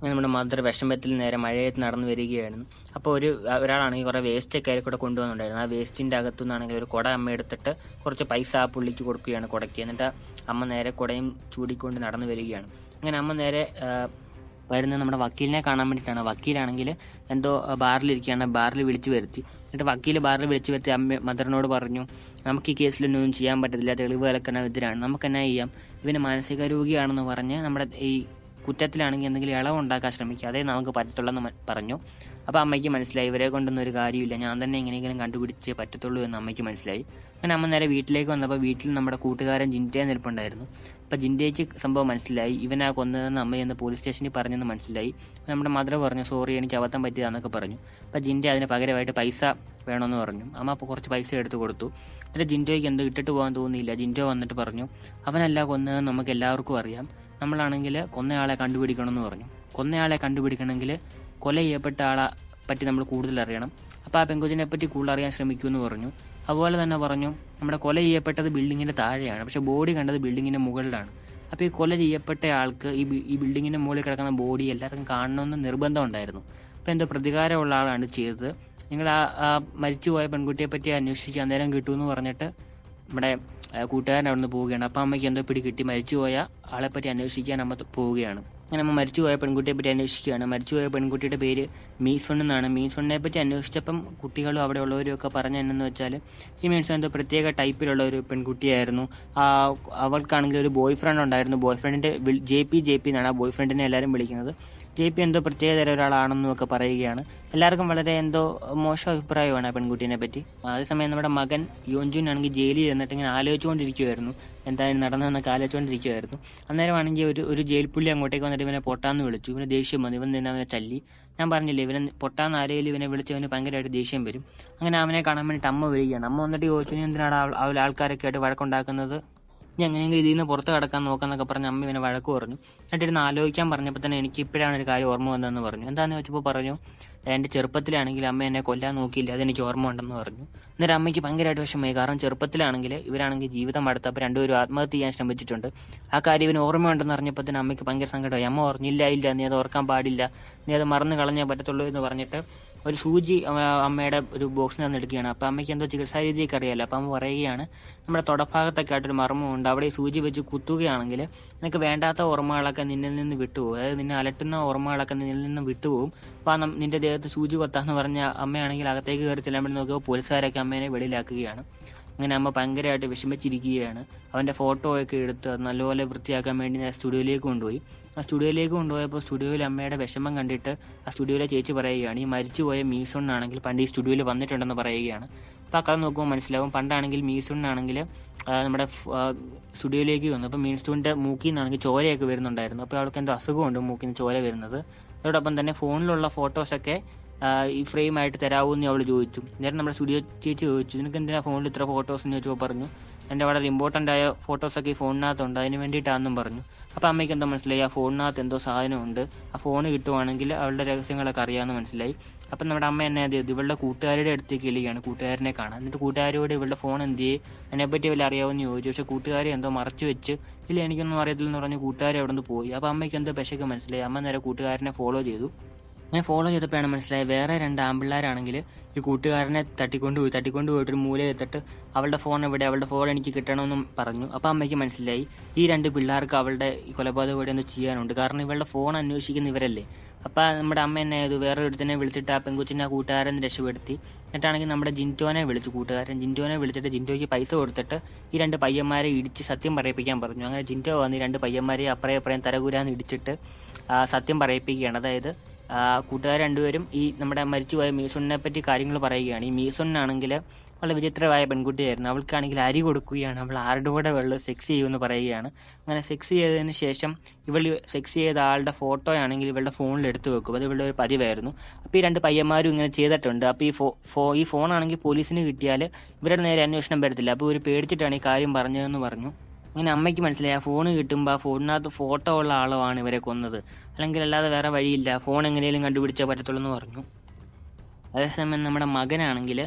അങ്ങനെ നമ്മുടെ മദർ വിഷമത്തിൽ നേരെ മഴയത്ത് നടന്നു വരികയായിരുന്നു അപ്പോൾ ഒരു ഒരാളാണെങ്കിൽ കുറേ വേസ്റ്റ് ഒക്കെ അതിൽ കൂടെ കൊണ്ടുവന്നിട്ടുണ്ടായിരുന്നു ആ വേസ്റ്റിൻ്റെ അകത്തുനിന്നാണെങ്കിൽ ഒരു കുട അമ്മ എടുത്തിട്ട് കുറച്ച് പൈസ ആ പുള്ളിക്ക് കൊടുക്കുകയാണ് കുടയ്ക്ക് എന്നിട്ട് അമ്മ നേരെ കുടയും ചൂടിക്കൊണ്ട് നടന്നു വരികയാണ് അങ്ങനെ അമ്മ നേരെ ആ, വരുന്നത് നമ്മുടെ വക്കീലിനെ കാണാൻ വേണ്ടിയിട്ടാണ് വക്കീലാണെങ്കിൽ എന്തോ ബാറിലിരിക്കുകയാണ് ബാറിൽ വിളിച്ചു വരുത്തി എന്നിട്ട് വക്കീൽ ബാറിൽ വിളിച്ചു വരുത്തി അമ്മ മദറിനോട് പറഞ്ഞു നമുക്ക് ഈ കേസിലൊന്നും ചെയ്യാൻ പറ്റത്തില്ല തെളിവുകളൊക്കെ എതിരാണ് നമുക്ക് എന്നാ ചെയ്യാം ഇവന് മാനസിക രോഗിയാണെന്ന് പറഞ്ഞ് നമ്മുടെ ഈ കുറ്റത്തിലാണെങ്കിൽ എന്തെങ്കിലും ഇളവ് ഉണ്ടാക്കാൻ ശ്രമിക്കുക അതേ നമുക്ക് പറ്റത്തുള്ളൂ എന്ന് മ- പറഞ്ഞു അപ്പോൾ അമ്മയ്ക്ക് മനസ്സിലായി ഇവരെ കൊണ്ടൊന്നും ഒരു കാര്യമില്ല ഞാൻ തന്നെ എങ്ങനെയെങ്കിലും കണ്ടുപിടിച്ചേ പറ്റത്തുള്ളൂ എന്ന് അമ്മയ്ക്ക് മനസ്സിലായി അങ്ങനെ അമ്മ നേരെ വീട്ടിലേക്ക് വന്നപ്പോൾ വീട്ടിൽ നമ്മുടെ കൂട്ടുകാരൻ ജിൻറ്റയെ നിൽപ്പുണ്ടായിരുന്നു അപ്പോൾ ജിൻറ്റയ്ക്ക് സംഭവം മനസ്സിലായി ഇവനാ കൊന്നതെന്ന് അമ്മ എന്ന് പോലീസ് സ്റ്റേഷനിൽ പറഞ്ഞെന്ന് മനസ്സിലായി നമ്മുടെ മദർ പറഞ്ഞു സോറി എനിക്ക് അബദ്ധം പറ്റിയതാന്നൊക്കെ പറഞ്ഞു അപ്പോൾ ജിൻറ്റ അതിന് പകരമായിട്ട് പൈസ വേണമെന്ന് പറഞ്ഞു അമ്മ അപ്പോൾ കുറച്ച് പൈസ എടുത്ത് കൊടുത്തു എന്നിട്ട് ജിൻറ്റോയ്ക്ക് എന്തോ ഇട്ടിട്ട് പോകാൻ തോന്നിയില്ല ജിൻറ്റോ വന്നിട്ട് പറഞ്ഞു അവനല്ല കൊന്നതെന്ന് നമുക്ക് എല്ലാവർക്കും അറിയാം നമ്മളാണെങ്കിൽ കൊന്നയാളെ കണ്ടുപിടിക്കണമെന്ന് പറഞ്ഞു കൊന്നയാളെ കണ്ടുപിടിക്കണമെങ്കിൽ കൊല ചെയ്യപ്പെട്ട ആളെ പറ്റി നമ്മൾ കൂടുതൽ അറിയണം അപ്പോൾ ആ പെങ്കൊച്ചിനെ പറ്റി കൂടുതൽ അറിയാൻ ശ്രമിക്കുമെന്ന് പറഞ്ഞു അതുപോലെ തന്നെ പറഞ്ഞു നമ്മുടെ കൊല ചെയ്യപ്പെട്ടത് ബിൽഡിങ്ങിൻ്റെ താഴെയാണ് പക്ഷേ ബോഡി കണ്ടത് ബിൽഡിങ്ങിൻ്റെ മുകളിലാണ് അപ്പോൾ ഈ കൊല ചെയ്യപ്പെട്ട ആൾക്ക് ഈ ബി- ഈ ബിൽഡിങ്ങിൻ്റെ മുകളിൽ കിടക്കുന്ന ബോഡി എല്ലാവർക്കും കാണണമെന്ന് നിർബന്ധം ഉണ്ടായിരുന്നു അപ്പോൾ എന്തോ പ്രതികാരമുള്ള ആളാണ് ചെയ്തത് നിങ്ങൾ ആ ആ മരിച്ചുപോയ പെൺകുട്ടിയെ പറ്റി അന്വേഷിച്ച് അന്നേരം കിട്ടുമെന്ന് പറഞ്ഞിട്ട് നമ്മുടെ ആ, കൂട്ടുകാരൻ അവിടെ നിന്ന് പോവുകയാണ് അപ്പം അമ്മയ്ക്ക് എന്തോ പിടി കിട്ടി മരിച്ചുപോയ ആളെ പറ്റി അന്വേഷിക്കാൻ അമ്മ ത- പോവുകയാണ് അങ്ങനെ അമ്മ മരിച്ചുപോയ പെൺകുട്ടിയെ പറ്റി അന്വേഷിക്കുകയാണ് മരിച്ചുപോയ പെൺകുട്ടിയുടെ പേര് മീസോൺ എന്നാണ് മീസോണിനെ പറ്റി അന്വേഷിച്ചപ്പം കുട്ടികളും അവിടെ ഉള്ളവരും ഒക്കെ പറഞ്ഞതെന്നു വെച്ചാൽ ഈ മീൻസോൺ എന്തോ പ്രത്യേക ടൈപ്പിലുള്ള ഒരു പെൺകുട്ടിയായിരുന്നു ആ അവൾക്കാണെങ്കിൽ ഒരു ബോയ് ഫ്രണ്ട് ഉണ്ടായിരുന്നു ബോയ് ഫ്രണ്ടിൻ്റെ ജെ പി ജെ പി എന്നാണ് ആ ബോയ് ഫ്രണ്ടിനെ എല്ലാവരും വിളിക്കുന്നത് ജെ പി എന്തോ പ്രത്യേക തരം ഒരാളാണെന്നും ഒക്കെ പറയുകയാണ് എല്ലാവർക്കും വളരെ എന്തോ മോശം അഭിപ്രായമാണ് ആ പെൺകുട്ടീനെ പറ്റി അതേസമയം നമ്മുടെ മകൻ യോഞ്ചുൻ ആണെങ്കിൽ ജയിലിൽ ഇരുന്നിട്ട് ഇങ്ങനെ ആലോചിച്ചുകൊണ്ടിരിക്കുമായിരുന്നു എന്തായാലും നടന്നതെന്നൊക്കെ ആലോചിച്ചുകൊണ്ടിരിക്കുമായിരുന്നു അന്നേരമാണെങ്കിൽ ഒരു ഒരു ജയിൽ പുള്ളി അങ്ങോട്ടേക്ക് വന്നിട്ട് ഇവനെ പൊട്ടാന്ന് വിളിച്ചു ഇവന് ദേഷ്യം വന്നു ഇവൻ നിന്ന് അവനെ തല്ലി ഞാൻ പറഞ്ഞില്ലേ ഇവനെ പൊട്ടാന്ന് ആരെങ്കിലും ഇവനെ വിളിച്ചവന് ഭയങ്കരമായിട്ട് ദേഷ്യം വരും അങ്ങനെ അവനെ കാണാൻ വേണ്ടിയിട്ട് അമ്മ വരികയാണ് അമ്മ വന്നിട്ട് ചോദിച്ചു "നീ എന്തിനാണ് ആ- ആ ആൾക്കാരൊക്കെ ആയിട്ട് വഴക്കുണ്ടാക്കുന്നത് ഞാൻ എങ്ങനെയെങ്കിലും ഇതിൽ നിന്ന് പുറത്ത് കടക്കാൻ നോക്കാന്നൊക്കെ പറഞ്ഞ് അമ്മ ഇവനെ വഴക്ക് പറഞ്ഞു എന്നിട്ട് ഇരുന്ന് ആലോചിക്കാൻ പറഞ്ഞപ്പോൾ തന്നെ എനിക്ക് ഇപ്പോഴാണ് ഒരു കാര്യം ഓർമ്മ വന്നതെന്ന് പറഞ്ഞു എന്താണെന്ന് വെച്ചപ്പോൾ പറഞ്ഞു എൻ്റെ ചെറുപ്പത്തിലാണെങ്കിൽ അമ്മ എന്നെ കൊല്ലാൻ നോക്കിയില്ല അതെനിക്ക് ഓർമ്മ ഉണ്ടെന്ന് പറഞ്ഞു എന്നിട്ട് അമ്മയ്ക്ക് ഭയങ്കരമായിട്ട് വിഷമമായി കാരണം ചെറുപ്പത്തിലാണെങ്കിൽ ഇവരാണെങ്കിൽ ജീവിതം അടുത്തപ്പോൾ രണ്ടുപേരും ആത്മഹത്യ ചെയ്യാൻ ശ്രമിച്ചിട്ടുണ്ട് ആ കാര്യം ഇവന് ഓർമ്മയുണ്ടെന്ന് അറിഞ്ഞപ്പോൾ തന്നെ അമ്മയ്ക്ക് ഭയങ്കര സങ്കടമായി അമ്മ ഓർഞ്ഞില്ല ഇല്ല നീ അത് ഓർക്കാൻ പാടില്ല നീ അത് മറന്നു കളഞ്ഞേ പറ്റത്തുള്ളൂ എന്ന് പറഞ്ഞിട്ട് ഒരു സൂചി അമ്മ- അമ്മയുടെ ഒരു ബോക്സിൽ നിന്ന് എടുക്കുകയാണ് അപ്പം അമ്മയ്ക്ക് എന്തോ ചികിത്സാ രീതിയൊക്കെ അറിയാലോ അപ്പം അമ്മ പറയുകയാണ് നമ്മുടെ തുടഭാഗത്തൊക്കെ ആയിട്ടൊരു മർമ്മമുണ്ട് അവിടെ ഈ സൂചി വെച്ച് കുത്തുകയാണെങ്കിൽ നിനക്ക് വേണ്ടാത്ത ഓർമ്മകളൊക്കെ നിന്നിൽ നിന്ന് വിട്ടുപോകും അതായത് നിന്നെ അലട്ടുന്ന ഓർമ്മകളൊക്കെ നിന്നിൽ നിന്ന് വിട്ടുപോകും അപ്പോൾ ആ നം- നിന്റെ ദേഹത്ത് സൂചി കൊത്താന്ന് പറഞ്ഞ അമ്മയാണെങ്കിൽ അകത്തേക്ക് കയറി ചെല്ലാൻ വേണ്ടി നോക്കിയപ്പോൾ പോലീസുകാരൊക്കെ അമ്മേനെ വെളിയിലാക്കുകയാണ് അങ്ങനെ അമ്മ ഭയങ്കരമായിട്ട് വിഷമിച്ചിരിക്കുകയാണ് അവൻ്റെ ഫോട്ടോ ഒക്കെ എടുത്ത് അത് നല്ലപോലെ വൃത്തിയാക്കാൻ വേണ്ടി ഞാൻ സ്റ്റുഡിയോയിലേക്ക് കൊണ്ടുപോയി ആ സ്റ്റുഡിയോയിലേക്ക് കൊണ്ടുപോയപ്പോൾ സ്റ്റുഡിയോയിൽ അമ്മയുടെ വിഷമം കണ്ടിട്ട് ആ സ്റ്റുഡിയോയിലെ ചേച്ചി പറയുകയാണ് ഈ മരിച്ചുപോയ മീസോണ്ണാണെങ്കിൽ പണ്ട് ഈ സ്റ്റുഡിയോയിൽ വന്നിട്ടുണ്ടെന്ന് പറയുകയാണ് അപ്പോൾ ആ കഥ നോക്കുമ്പോൾ മനസ്സിലാവും പണ്ടാണെങ്കിൽ മീസോണ്ണാണെങ്കിൽ നമ്മുടെ ഫ്- ആ, സ്റ്റുഡിയോയിലേക്ക് വന്നു അപ്പോൾ മീൻസ്റ്റൂണിൻ്റെ മൂക്കിൽ നിന്നാണെങ്കിൽ ചോരയൊക്കെ വരുന്നുണ്ടായിരുന്നു അപ്പോൾ അവൾക്ക് എന്തോ അസുഖമുണ്ട് മൂക്കിൽ നിന്ന് ചോര വരുന്നത് അതോടൊപ്പം തന്നെ ഫോണിലുള്ള ഫോട്ടോസൊക്കെ ആ, ഈ ഫ്രെയിം ആയിട്ട് തരാമോ എന്ന് അവൾ ചോദിച്ചു നേരം നമ്മുടെ സ്റ്റുഡിയോ ചേച്ചി ചോദിച്ചു നിനക്ക് എന്തിനാ ഫോണിൽ ഇത്ര ഫോട്ടോസ് എന്ന് ചോദിച്ചപ്പോൾ പറഞ്ഞു എൻ്റെ വളരെ ഇമ്പോർട്ടൻ്റ് ആയ ഫോട്ടോസൊക്കെ ഈ ഫോണിനകത്തുണ്ട് അതിന് വേണ്ടിയിട്ടാണെന്നും പറഞ്ഞു അപ്പോൾ അമ്മയ്ക്ക് എന്തോ മനസ്സിലായി ആ ഫോണിനകത്ത് എന്തോ സാധനമുണ്ട് ആ ഫോൺ കിട്ടുവാണെങ്കിൽ അവളുടെ രഹസ്യങ്ങളൊക്കെ അറിയാമെന്ന് മനസ്സിലായി അപ്പം നമ്മുടെ അമ്മ എന്നെ അത് ചെയ്തു ഇവളുടെ കൂട്ടുകാരുടെ അടുത്തേക്ക് ചെല്ലുകയാണ് കൂട്ടുകാരനെ കാണാൻ എന്നിട്ട് കൂട്ടുകാരോട് ഇവളുടെ ഫോൺ എന്ത് ചെയ്യും അതിനെപ്പറ്റി വല്ല അറിയാമെന്ന് ചോദിച്ചു പക്ഷേ കൂട്ടുകാരെ എന്തോ മറച്ചു വെച്ച് ഇല്ല എനിക്കൊന്നും അറിയത്തില്ലെന്ന് പറഞ്ഞ് കൂട്ടുകാരെ അവിടെ നിന്ന് പോയി അപ്പോൾ അമ്മയ്ക്ക് എന്തോ പെശക്ക് മനസ്സിലായി അമ്മ നേരെ കൂട്ടുകാരനെ ഫോളോ ചെയ്തു അങ്ങനെ ഫോളോ ചെയ്തപ്പോഴാണ് മനസ്സിലായത് വേറെ രണ്ട് ആമ്പിള്ളേരാണെങ്കിൽ ഈ കൂട്ടുകാരനെ തട്ടിക്കൊണ്ടുപോയി തട്ടിക്കൊണ്ടുപോയിട്ട് ഒരു മൂലയിൽ എത്തിട്ട് അവളുടെ ഫോൺ എവിടെ അവളുടെ ഫോൺ എനിക്ക് കിട്ടണമെന്നും പറഞ്ഞു അപ്പോൾ അമ്മയ്ക്ക് മനസ്സിലായി ഈ രണ്ട് പിള്ളേർക്ക് അവളുടെ ഈ കൊലപാതകം ഇവിടെ ഒന്ന് ചെയ്യാനുണ്ട് കാരണം ഇവളുടെ ഫോൺ അന്വേഷിക്കുന്ന ഇവരല്ലേ അപ്പോൾ നമ്മുടെ അമ്മ എന്നെ ചെയ്തു വേറെ ഒരുത്തനെ വിളിച്ചിട്ട് ആ പെൺകൊച്ചിനെ ആ കൂട്ടുകാരൻ രക്ഷപ്പെടുത്തി എന്നിട്ടാണെങ്കിൽ നമ്മുടെ ജിൻറ്റോനെ വിളിച്ചു കൂട്ടുകാരൻ ജിൻറ്റോനെ വിളിച്ചിട്ട് ജിൻറ്റോയ്ക്ക് പൈസ കൊടുത്തിട്ട് ഈ രണ്ട് പയ്യന്മാരെ ഇടിച്ച് സത്യം പറയിപ്പിക്കാൻ പറഞ്ഞു അങ്ങനെ ജിൻറ്റോ വന്ന് ഈ രണ്ട് പയ്യന്മാരെ അപ്പറേ അപ്പറേയും തരകുരാന്ന് ഇടിച്ചിട്ട് ആ, സത്യം പറയിപ്പിക്കുകയാണ് അതായത് ആ, കൂട്ടുകാർ രണ്ടുപേരും ഈ നമ്മുടെ മരിച്ചുപോയ മീസുണിനെ പറ്റി കാര്യങ്ങൾ പറയുകയാണ് ഈ മീസുണ്ണാണെങ്കിൽ വളരെ വിചിത്രമായ പെൺകുട്ടിയായിരുന്നു അവൾക്കാണെങ്കിൽ അരി കൊടുക്കുകയാണ് അവൾ ആരുടെ കൂടെ വെള്ളം സെക്സ് ചെയ്യുമെന്ന് പറയുകയാണ് അങ്ങനെ സെക്സ് ചെയ്തതിന് ശേഷം ഇവൾ സെക്സ് ചെയ്ത ആളുടെ ഫോട്ടോ ആണെങ്കിൽ ഇവളുടെ ഫോണിൽ എടുത്തു വെക്കും അത് ഇവളുടെ ഒരു പതിവായിരുന്നു അപ്പോൾ ഈ രണ്ട് പയ്യന്മാരും ഇങ്ങനെ ചെയ്തിട്ടുണ്ട് അപ്പോൾ ഈ ഫോ ഫോ ഈ ഫോണാണെങ്കിൽ പോലീസിന് കിട്ടിയാൽ ഇവരുടെ നേരെ അന്വേഷണം വരത്തില്ല അപ്പോൾ ഇവർ പേടിച്ചിട്ടാണ് ഈ കാര്യം പറഞ്ഞതെന്ന് പറഞ്ഞു അങ്ങനെ അമ്മയ്ക്ക് മനസ്സിലായി ആ ഫോൺ കിട്ടുമ്പോൾ ആ ഫോണിനകത്ത് ഫോട്ടോ ഉള്ള ആളുമാണ് ഇവരെ കൊന്നത് അല്ലെങ്കിൽ അല്ലാതെ വേറെ വഴിയില്ല ഫോൺ എങ്ങനെയും കണ്ടുപിടിച്ചാൽ പറ്റത്തുള്ളൂ എന്ന് പറഞ്ഞു അതേസമയം നമ്മുടെ മകനാണെങ്കിൽ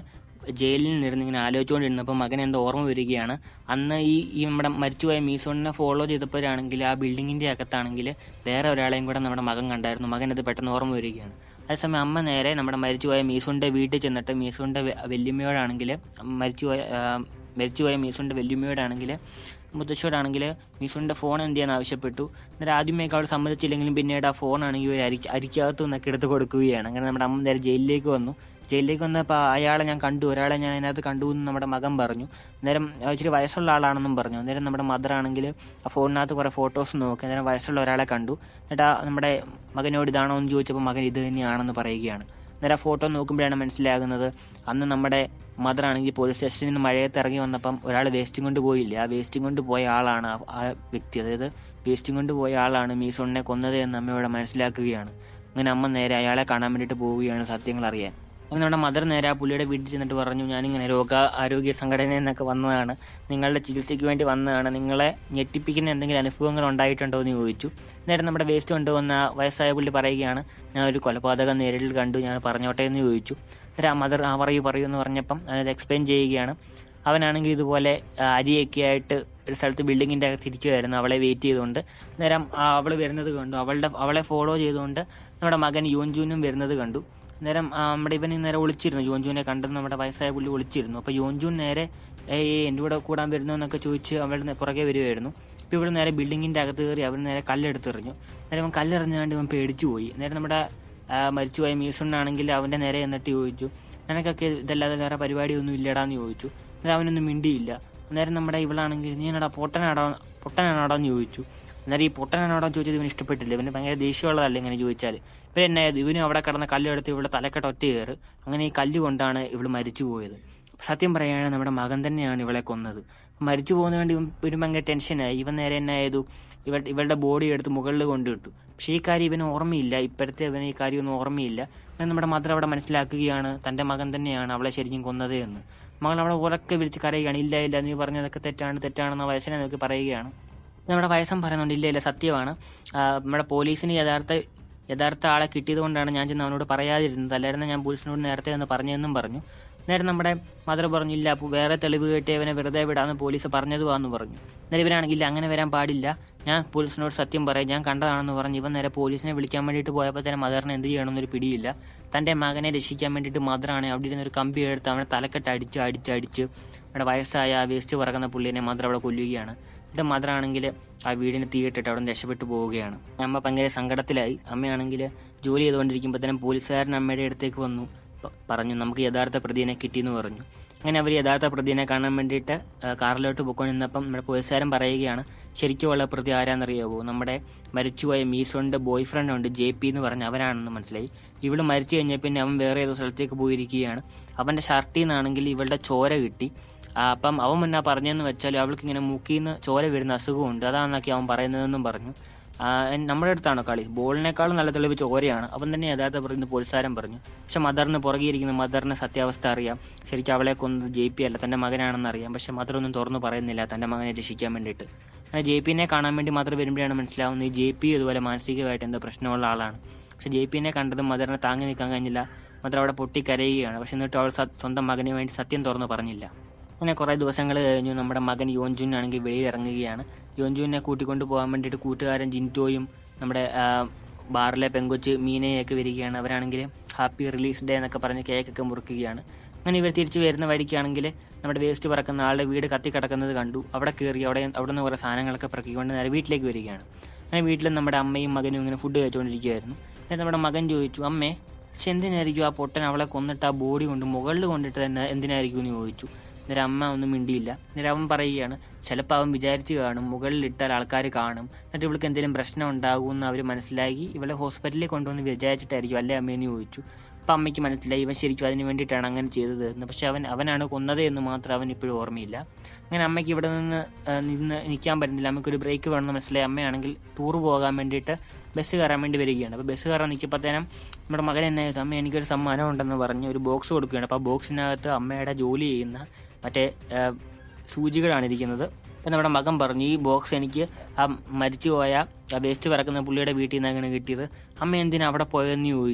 ജയിലിൽ നിന്നിരുന്ന് ഇങ്ങനെ ആലോചിച്ചുകൊണ്ടിരുന്നപ്പോൾ മകൻ എന്തോ ഓർമ്മ വരികയാണ് അന്ന് ഈ ഈ നമ്മുടെ മരിച്ചുപോയ മീസോണിനെ ഫോളോ ചെയ്തപ്പോഴാണെങ്കിൽ ആ ബിൽഡിങ്ങിന്റെ അകത്താണെങ്കിൽ വേറെ ഒരാളെയും കൂടെ നമ്മുടെ മകൻ കണ്ടായിരുന്നു മകൻ അത് പെട്ടെന്ന് ഓർമ്മ വരികയാണ് അതേസമയം അമ്മ നേരെ നമ്മുടെ മരിച്ചുപോയ മീസുന്റെ വീട്ടിൽ ചെന്നിട്ട് മീസുന്റെ വല്യമ്മയോടാണെങ്കിൽ മരിച്ചുപോയ ആ, മരിച്ചുപോയ മീസുന്റെ വല്യമ്മയോടാണെങ്കിൽ മുത്തശ്ശിയോടാണെങ്കിൽ മീസുന്റെ ഫോൺ എന്ത് ചെയ്യാൻ ആവശ്യപ്പെട്ടു എന്നിട്ട് ആദ്യമേക്ക് അവൾ സമ്മതിച്ചില്ലെങ്കിലും പിന്നീട് ആ ഫോണാണെങ്കിൽ ഒരു അരി അരിക്കകത്തു നിന്നൊക്കെ എടുത്ത് കൊടുക്കുകയാണ് അങ്ങനെ നമ്മുടെ അമ്മ നേരെ ജയിലിലേക്ക് വന്നു ജയിലിലേക്ക് വന്നപ്പോൾ അയാളെ ഞാൻ കണ്ടു ഒരാളെ ഞാൻ അതിനകത്ത് കണ്ടു എന്ന് നമ്മുടെ മകൻ പറഞ്ഞു അന്നേരം ആ ഇച്ചിരി വയസ്സുള്ള ആളാണെന്നും പറഞ്ഞു അന്നേരം നമ്മുടെ മദർ ആണെങ്കിൽ ആ ഫോണിനകത്ത് കുറേ ഫോട്ടോസ് നോക്കി അന്നേരം വയസ്സുള്ള ഒരാളെ കണ്ടു എന്നിട്ട് ആ നമ്മുടെ മകനോട് ഇതാണോ എന്ന് ചോദിച്ചപ്പോൾ മകൻ ഇത് തന്നെയാണെന്ന് പറയുകയാണ് അന്നേരം ആ ഫോട്ടോ നോക്കുമ്പോഴാണ് മനസ്സിലാകുന്നത് അന്ന് നമ്മുടെ മദർ ആണെങ്കിൽ പോലീസ് സ്റ്റേഷനിൽ നിന്ന് മഴയത്ത് ഇറങ്ങി വന്നപ്പം ഒരാൾ വേസ്റ്റും കൊണ്ട് പോയില്ലേ ആ വേസ്റ്റും കൊണ്ട് പോയ ആളാണ് ആ- ആ വ്യക്തി അതായത് വേസ്റ്റും കൊണ്ട് പോയ ആളാണ് മീസോണിനെ കൊന്നത് എന്ന് അമ്മയോട് മനസ്സിലാക്കുകയാണ് അങ്ങനെ അമ്മ നേരെ അയാളെ കാണാൻ വേണ്ടിയിട്ട് പോവുകയാണ് സത്യങ്ങൾ അറിയാൻ അങ്ങനെ നമ്മുടെ മദർ നേരെ ആ പുള്ളിയുടെ വീട്ടിൽ ചെന്നിട്ട് പറഞ്ഞു ഞാനിങ്ങനെ രോഗ ആരോഗ്യ സംഘടനയിൽ നിന്നൊക്കെ വന്നതാണ് നിങ്ങളുടെ ചികിത്സയ്ക്ക് വേണ്ടി വന്നതാണ് നിങ്ങളെ ഞെട്ടിപ്പിക്കുന്ന എന്തെങ്കിലും അനുഭവങ്ങൾ ഉണ്ടായിട്ടുണ്ടോ എന്ന് ചോദിച്ചു നേരെ നമ്മുടെ വേസ്റ്റ് കൊണ്ടുവന്ന ആ വയസ്സായ പുള്ളി പറയുകയാണ് ഞാൻ ഒരു കൊലപാതകം നേരിൽ കണ്ടു ഞാൻ പറഞ്ഞോട്ടെ എന്ന് ചോദിച്ചു എന്നിട്ട് ആ മദർ ആ പറയൂ പറയൂ എന്ന് പറഞ്ഞപ്പം അത് എക്സ്പ്ലെയിൻ ചെയ്യുകയാണ് അവനാണെങ്കിൽ ഇതുപോലെ ആ, അരിയൊക്കെ ആയിട്ട് ഒരു സ്ഥലത്ത് ബിൽഡിങ്ങിന്റെ അകത്ത് ഇരിക്കുമായിരുന്നു അവളെ വെയിറ്റ് ചെയ്തുകൊണ്ട് നേരം അവൾ വരുന്നത് കണ്ടു അവളുടെ അവളെ ഫോളോ ചെയ്തുകൊണ്ട് നമ്മുടെ മകൻ യോൻജൂനും വരുന്നത് കണ്ടു നേരം ആ, നമ്മുടെ ഇവൻ നേരെ ഒളിച്ചിരുന്നു യോൻജൂനെ കണ്ടത് നമ്മുടെ വയസ്സായ പുള്ളി ഒളിച്ചിരുന്നു അപ്പോൾ യോൻജൂൻ നേരെ ഏയ് എൻ്റെ കൂടെ കൂടാൻ വരുന്നു എന്നൊക്കെ ചോദിച്ച് അവളുടെ പുറകെ വരുമായിരുന്നു ഇപ്പോൾ ഇവിടെ നേരെ ബിൽഡിങ്ങിന്റെ അകത്ത് കയറി അവൻ നേരെ കല്ലെടുത്തെറിഞ്ഞു നേരം അവൻ കല്ലെറിഞ്ഞാണ്ട് ഇവൻ പേടിച്ചു പോയി നേരം നമ്മുടെ ആ, മരിച്ചുപോയ മീസുണ്ണാണെങ്കിൽ അവന്റെ നേരെ എന്നിട്ട് ചോദിച്ചു നിനക്കൊക്കെ ഇതല്ലാതെ വേറെ പരിപാടിയൊന്നും ഇല്ലടാന്ന് ചോദിച്ചു അന്നേരം അവനൊന്നും മിണ്ടിയില്ല അന്നേരം നമ്മുടെ ഇവളാണെങ്കിൽ നീ എന്നടാ പൊട്ടനാടോ പൊട്ടനാണോടാ എന്ന് ചോദിച്ചു അന്നേരം ഈ പൊട്ടനാണോടാ ചോദിച്ചത് ഇവന് ഇഷ്ടപ്പെട്ടില്ല ഇവന് ഭയങ്കര ദേഷ്യമുള്ളതല്ല ഇങ്ങനെ ചോദിച്ചാൽ ഇവൻ എന്നാ ഇവനും അവിടെ കിടന്ന കല്ലെടുത്ത് ഇവിടെ തലക്കെട്ട് ഒറ്റ കയറ് അങ്ങനെ ഈ കല്ല് കൊണ്ടാണ് ഇവള് മരിച്ചു പോയത് സത്യം പറയുകയാണെങ്കിൽ നമ്മുടെ മകൻ തന്നെയാണ് ഇവളെ കൊന്നത് മരിച്ചു പോകുന്നത് കൊണ്ട് ഇവൻ ഇവന് ഭയങ്കര ടെൻഷനായി ഇവൻ നേരെ എന്നാ ചെയ്തു ഇവ ഇവളുടെ ബോഡി എടുത്ത് മുകളിൽ കൊണ്ടിട്ടു പക്ഷേ ഈ കാര്യം ഇവന് ഓർമ്മയില്ല ഇപ്പോഴത്തെ ഇവന് ഈ കാര്യമൊന്നും ഓർമ്മയില്ല എന്നാൽ നമ്മുടെ മദർ അവിടെ മനസ്സിലാക്കുകയാണ് തന്റെ മകൻ തന്നെയാണ് അവളെ ശരിക്കും കൊന്നത് എന്ന് മകൾ അവിടെ ഉറക്കെ വിളിച്ച് കരയുകയാണ് ഇല്ല ഇല്ല നീ പറഞ്ഞതൊക്കെ തെറ്റാണ് തെറ്റാണെന്ന് വയസ്സിനെ നോക്കി പറയുകയാണ് നമ്മുടെ വയസ്സം പറയുന്നുണ്ട് ഇല്ല ഇല്ല സത്യമാണ് ആ, നമ്മുടെ പോലീസിന് യഥാർത്ഥ യഥാർത്ഥ ആളെ കിട്ടിയത് കൊണ്ടാണ് ഞാൻ ചെന്ന് അവനോട് പറയാതിരുന്നത് അല്ലായിരുന്നു ഞാൻ പോലീസിനോട് നേരത്തെ ഒന്ന് പറഞ്ഞതെന്നും പറഞ്ഞു നേരെ നമ്മുടെ മദർ പറഞ്ഞു ഇല്ല അപ്പൊ വേറെ തെളിവ് കേട്ട് ഇവനെ വെറുതെ വിടാന്ന് പോലീസ് പറഞ്ഞതുവാന്ന് പറഞ്ഞു നേരെ ഇവരാണെങ്കിൽ ഇല്ല അങ്ങനെ വരാൻ പാടില്ല ഞാൻ പോലീസിനോട് സത്യം പറയാം ഞാൻ കണ്ടതാണെന്ന് പറഞ്ഞ് ഇവൻ നേരെ പോലീസിനെ വിളിക്കാൻ വേണ്ടിയിട്ട് പോയപ്പോൾ തന്നെ മദറിനെ എന്ത് ചെയ്യണമെന്നൊരു പിടിയില്ല തന്റെ മകനെ രക്ഷിക്കാൻ വേണ്ടിയിട്ട് മദറാണ് അവിടെ ഇരുന്ന് ഒരു കമ്പി എടുത്ത് അവനെ തലക്കെട്ട് അടിച്ച് അടിച്ച് അടിച്ച് അവിടെ വയസ്സായ ആ വേസ്റ്റ് പറക്കുന്ന പുള്ളിനെ മദർ അവിടെ കൊല്ലുകയാണ് എന്നിട്ട് മദറാണെങ്കിൽ ആ വീടിന് തീയിട്ടിട്ട് അവിടെ നിന്ന് രക്ഷപ്പെട്ടു പോവുകയാണ് അമ്മ ഭയങ്കര സങ്കടത്തിലായി അമ്മയാണെങ്കിൽ ജോലി ചെയ്തുകൊണ്ടിരിക്കുമ്പോൾ തന്നെ പോലീസുകാരൻ അമ്മയുടെ അടുത്തേക്ക് വന്നു പ- പറഞ്ഞു നമുക്ക് യഥാർത്ഥ പ്രതിനെ കിട്ടിയെന്ന് പറഞ്ഞു അങ്ങനെ അവർ യഥാർത്ഥ പ്രതിനെ കാണാൻ വേണ്ടിയിട്ട് ആ, കാറിലോട്ട് പോയിക്കൊണ്ടിരുന്നപ്പം നമ്മുടെ പോലീസുകാരൻ പറയുകയാണ് ശരിക്കുമുള്ള പ്രതി ആരാന്നറിയാവോ നമ്മുടെ മരിച്ചുപോയ മീസോന്റെ ബോയ് ഫ്രണ്ട് ഉണ്ട് ജെ പി എന്ന് പറഞ്ഞ അവനാണെന്ന് മനസ്സിലായി ഇവള് മരിച്ചു കഴിഞ്ഞ പിന്നെ അവൻ വേറെ ഏതോ സ്ഥലത്തേക്ക് പോയിരിക്കുകയാണ് അവന്റെ ഷർട്ടിൽ നിന്നാണെങ്കിൽ ഇവളുടെ ചോര കിട്ടി ആ, അപ്പം അവൻ മുന്നാ പറഞ്ഞതെന്ന് വെച്ചാൽ അവൾക്ക് ഇങ്ങനെ മൂക്കിൽ നിന്ന് ചോര വരുന്ന അസുഖമുണ്ട് അതാണെന്നൊക്കെ അവൻ പറയുന്നതെന്നും പറഞ്ഞു ആ, എൻ- നമ്മുടെ അടുത്താണോ കളി ബോളിനേക്കാളും നല്ല തെളിവ് ചോരയാണ് അവൻ തന്നെ യഥാർത്ഥ പറയുന്ന പോലീസുകാരൻ പറഞ്ഞു പക്ഷെ മദറിന് പുറകെ ഇരിക്കുന്ന മദറിന് സത്യാവസ്ഥ അറിയാം ശരിക്കും അവളെ കൊന്നത് ജെ പി അല്ല തന്റെ മകനാണെന്ന് അറിയാം പക്ഷെ മദർ ഒന്നും തുറന്നു പറയുന്നില്ല തന്റെ മകനെ രക്ഷിക്കാൻ വേണ്ടിയിട്ട് അങ്ങനെ ജെ പിനെ കാണാൻ വേണ്ടി മാത്രം വരുമ്പോഴാണ് മനസ്സിലാവുന്നത് ഈ ജെ പി ഇതുപോലെ മാനസികമായിട്ട് എന്തോ പ്രശ്നമുള്ള ആളാണ് പക്ഷെ ജെ പിനെ കണ്ടത് മദറിനെ താങ്ങി നിൽക്കാൻ കഴിഞ്ഞില്ല മദർ അവിടെ പൊട്ടിക്കരയുകയാണ് പക്ഷെ എന്നിട്ട് അവൾ സ- സ്വന്തം മകന് വേണ്ടി സത്യം തുറന്നു പറഞ്ഞില്ല അങ്ങനെ കുറേ ദിവസങ്ങൾ കഴിഞ്ഞു നമ്മുടെ മകൻ യോൻജുൻ ആണെങ്കിൽ വെളിയിൽ ഇറങ്ങുകയാണ് യോൻജുവിനെ കൂട്ടിക്കൊണ്ട് പോകാൻ വേണ്ടിയിട്ട് കൂട്ടുകാരൻ ജിൻറ്റോയും നമ്മുടെ ആ, ബാറിലെ പെങ്കൊച്ച് മീനയൊക്കെ വരികയാണ് അവരാണെങ്കിൽ ഹാപ്പി റിലീസ് ഡേ എന്നൊക്കെ പറഞ്ഞ് കേക്കൊക്കെ മുറിക്കുകയാണ് അങ്ങനെ ഇവർ തിരിച്ച് വരുന്ന വഴിക്കാണെങ്കിൽ നമ്മുടെ വേസ്റ്റ് പറക്കുന്ന ആളുടെ വീട് കത്തി കിടക്കുന്നത് കണ്ടു അവിടെ കയറി അവിടെ അവിടെ നിന്ന് കുറേ സാധനങ്ങളൊക്കെ പറക്കിക്കൊണ്ട് നേരെ വീട്ടിലേക്ക് വരികയാണ് അങ്ങനെ വീട്ടിൽ നമ്മുടെ അമ്മയും മകനും ഇങ്ങനെ ഫുഡ് കഴിച്ചുകൊണ്ടിരിക്കുകയായിരുന്നു എന്നിട്ട് നമ്മുടെ മകൻ ചോദിച്ചു അമ്മേ പക്ഷെ എന്തിനായിരിക്കും ആ പൊട്ടൻ അവളെ കൊന്നിട്ട് ആ ബോഡി കൊണ്ട് മുകളിൽ കൊണ്ടിട്ട് തന്നെ എന്തിനായിരിക്കും എന്ന് ചോദിച്ചു അന്നേരം അമ്മ ഒന്നും മിണ്ടിയില്ല അന്നേരം അവൻ പറയുകയാണ് ചിലപ്പോൾ അവൻ വിചാരിച്ച് കാണും മുകളിൽ ഇട്ടാൽ ആൾക്കാർ കാണും എന്നിട്ട് ഇവൾക്ക് എന്തെങ്കിലും പ്രശ്നം ഉണ്ടാകുമെന്ന് അവർ മനസ്സിലാക്കി ഇവളെ ഹോസ്പിറ്റലിൽ കൊണ്ടുവന്ന് വിചാരിച്ചിട്ടായിരിക്കും അല്ലേ അമ്മയെന്ന് ചോദിച്ചു അപ്പം അമ്മയ്ക്ക് മനസ്സിലായി ഇവൻ ശരിക്കും അതിന് വേണ്ടിയിട്ടാണ് അങ്ങനെ ചെയ്തത് എന്ന് പക്ഷെ അവൻ അവനാണ് കൊന്നത് എന്ന് മാത്രം അവൻ ഇപ്പോഴും ഓർമ്മയില്ല അങ്ങനെ അമ്മയ്ക്ക് ഇവിടെ നിന്ന് ആ, നിന്ന് നിൽക്കാൻ പറ്റുന്നില്ല അമ്മയ്ക്കൊരു ബ്രേക്ക് വേണമെന്ന് മനസ്സിലായി അമ്മയാണെങ്കിൽ ടൂർ പോകാൻ വേണ്ടിയിട്ട് ബസ് കയറാൻ വേണ്ടി വരികയാണ് അപ്പോൾ ബസ് കയറാൻ നിൽക്കുമ്പോഴത്തേനും നമ്മുടെ മകൻ എന്നെ ചെയ്തു അമ്മ എനിക്കൊരു സമ്മാനം ഉണ്ടെന്ന് പറഞ്ഞ് ഒരു ബോക്സ് കൊടുക്കുകയാണ് അപ്പോൾ ആ ബോക്സിനകത്ത് അമ്മയുടെ ജോലി ചെയ്യുന്ന മറ്റേ ആ, സൂചികളാണ് ഇരിക്കുന്നത് അപ്പം നമ്മുടെ മകൻ പറഞ്ഞു ഈ ബോക്സ് എനിക്ക് ആ മരിച്ചുപോയ ആ വേസ്റ്റ് പറക്കുന്ന പുള്ളിയുടെ വീട്ടിൽ നിന്ന് അങ്ങനെ കിട്ടിയത് അമ്മ എന്തിനാ അവിടെ പോയതെന്ന് ചോദിച്ചു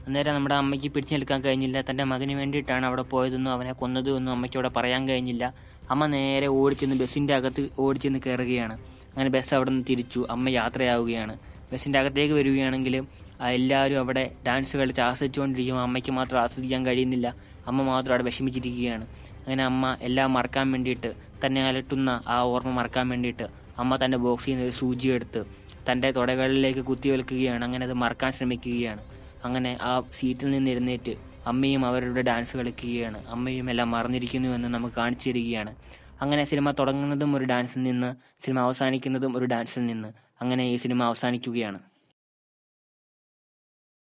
അന്നേരം നമ്മുടെ അമ്മയ്ക്ക് പിടിച്ചു നിൽക്കാൻ കഴിഞ്ഞില്ല തൻ്റെ മകന് വേണ്ടിയിട്ടാണ് അവിടെ പോയതെന്നും അവനെ കൊന്നതെന്നും അമ്മയ്ക്ക് അവിടെ പറയാൻ കഴിഞ്ഞില്ല അമ്മ നേരെ ഓടിച്ചെന്ന് ബസ്സിൻ്റെ അകത്ത് ഓടിച്ചെന്ന് കയറുകയാണ് അങ്ങനെ ബസ് അവിടെ നിന്ന് തിരിച്ചു അമ്മ യാത്രയാവുകയാണ് ബസ്സിൻ്റെ അകത്തേക്ക് വരികയാണെങ്കിൽ ആ എല്ലാവരും അവിടെ ഡാൻസ് കളിച്ച് ആസ്വദിച്ചുകൊണ്ടിരിക്കും അമ്മയ്ക്ക് മാത്രം ആസ്വദിക്കാൻ കഴിയുന്നില്ല അമ്മ മാത്രം അവിടെ വിഷമിച്ചിരിക്കുകയാണ് അങ്ങനെ അമ്മ എല്ലാം മറക്കാൻ വേണ്ടിയിട്ട് തന്നെ അലട്ടുന്ന ആ ഓർമ്മ മറക്കാൻ വേണ്ടിയിട്ട് അമ്മ തൻ്റെ ബോക്സിൽ നിന്ന് ഒരു സൂചി എടുത്ത് തൻ്റെ തുടകളിലേക്ക് കുത്തിവെക്കുകയാണ് അങ്ങനെ അത് മറക്കാൻ ശ്രമിക്കുകയാണ് അങ്ങനെ ആ സീറ്റിൽ നിന്ന് എഴുന്നേറ്റ് അമ്മയും അവരുടെ ഡാൻസ് കളിക്കുകയാണ് അമ്മയും എല്ലാം മറന്നിരിക്കുന്നുവെന്ന് നമുക്ക് കാണിച്ചു തരികയാണ് അങ്ങനെ സിനിമ തുടങ്ങുന്നതും ഒരു ഡാൻസിൽ നിന്ന് സിനിമ അവസാനിക്കുന്നതും ഒരു ഡാൻസിൽ നിന്ന് അങ്ങനെ ഈ സിനിമ അവസാനിക്കുകയാണ്